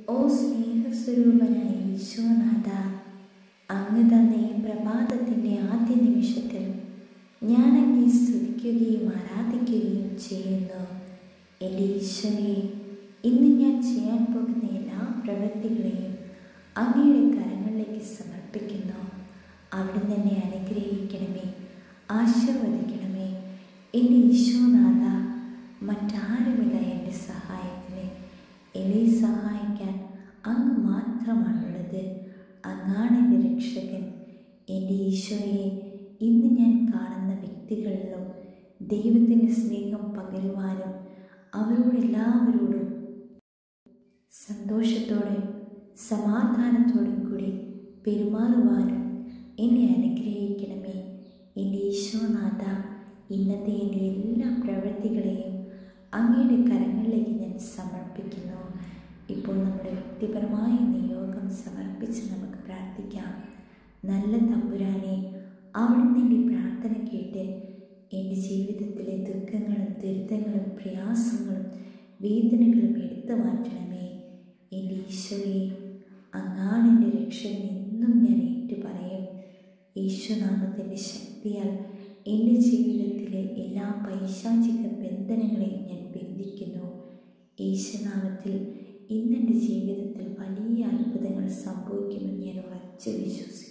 ഓ സ്നേഹസ്വരൂപനായ ഈശോനാഥ അങ്ങ് തന്ന ഈ പ്രഭാതത്തിൻ്റെ ആദ്യ നിമിഷത്തിൽ ഞാൻ അങ്ങേ സ്തുതിക്കുകയും ആരാധിക്കുകയും ചെയ്യുന്നു എൻ്റെ ഈശോയെ ഇന്ന് ഞാൻ ചെയ്യാൻ പോകുന്ന എല്ലാ പ്രവൃത്തികളെയും അങ്ങയുടെ കരങ്ങളിലേക്ക് സമർപ്പിക്കുന്നു അവിടുന്ന് എന്നെ അനുഗ്രഹിക്കണമേ ആശീർവദിക്കണമേ എൻ്റെ ഈശോനാഥ മറ്റാരുമില്ല എൻ്റെ സഹായത്തിന് എന്നെ സഹായിക്കാൻ അങ്ങ് മാത്രമാണുള്ളത് അങ്ങാണ് എൻ്റെ രക്ഷകൻ എൻ്റെ ഈശോയെ ഇന്ന് ഞാൻ കാണുന്ന വ്യക്തികളിലും ദൈവത്തിൻ്റെ സ്നേഹം പകരുവാനും അവരോടെല്ലാവരോടും സന്തോഷത്തോടെയും സമാധാനത്തോടും കൂടി പെരുമാറുവാനും എന്നെ അനുഗ്രഹിക്കണമേ എൻ്റെ ഈശോനാഥ ഇന്നത്തെ എൻ്റെ എല്ലാ പ്രവൃത്തികളെയും അങ്ങയുടെ കരങ്ങളിലേക്ക് ഞാൻ സമർപ്പിക്കുന്നു ഇപ്പോൾ നമ്മുടെ വ്യക്തിപരമായ നിയോഗം സമർപ്പിച്ച് നമുക്ക് പ്രാർത്ഥിക്കാം നല്ല തമ്പുരാനെ അവിടുന്ന് എൻ്റെ പ്രാർത്ഥന കേട്ട് എൻ്റെ ജീവിതത്തിലെ ദുഃഖങ്ങളും ദുരിതങ്ങളും പ്രയാസങ്ങളും വേദനകളും എടുത്തു മാറ്റണമേ എൻ്റെ ഈശോയെ അങ്ങാണ് എൻ്റെ രക്ഷകൻ എന്നും ഞാൻ ഏറ്റു പറയും ഈശ്വനാമത്തിൻ്റെ ശക്തിയാൽ എൻ്റെ ജീവിതത്തിലെ എല്ലാ പൈശാചിക ബന്ധനങ്ങളെയും ഞാൻ ബന്ധിക്കുന്നു ഈശ്വനാമത്തിൽ ഇന്നെൻ്റെ ജീവിതത്തിൽ വലിയ അത്ഭുതങ്ങൾ സംഭവിക്കുമെന്ന് ഞാൻ ഉറച്ചു വിശ്വസിക്കുന്നു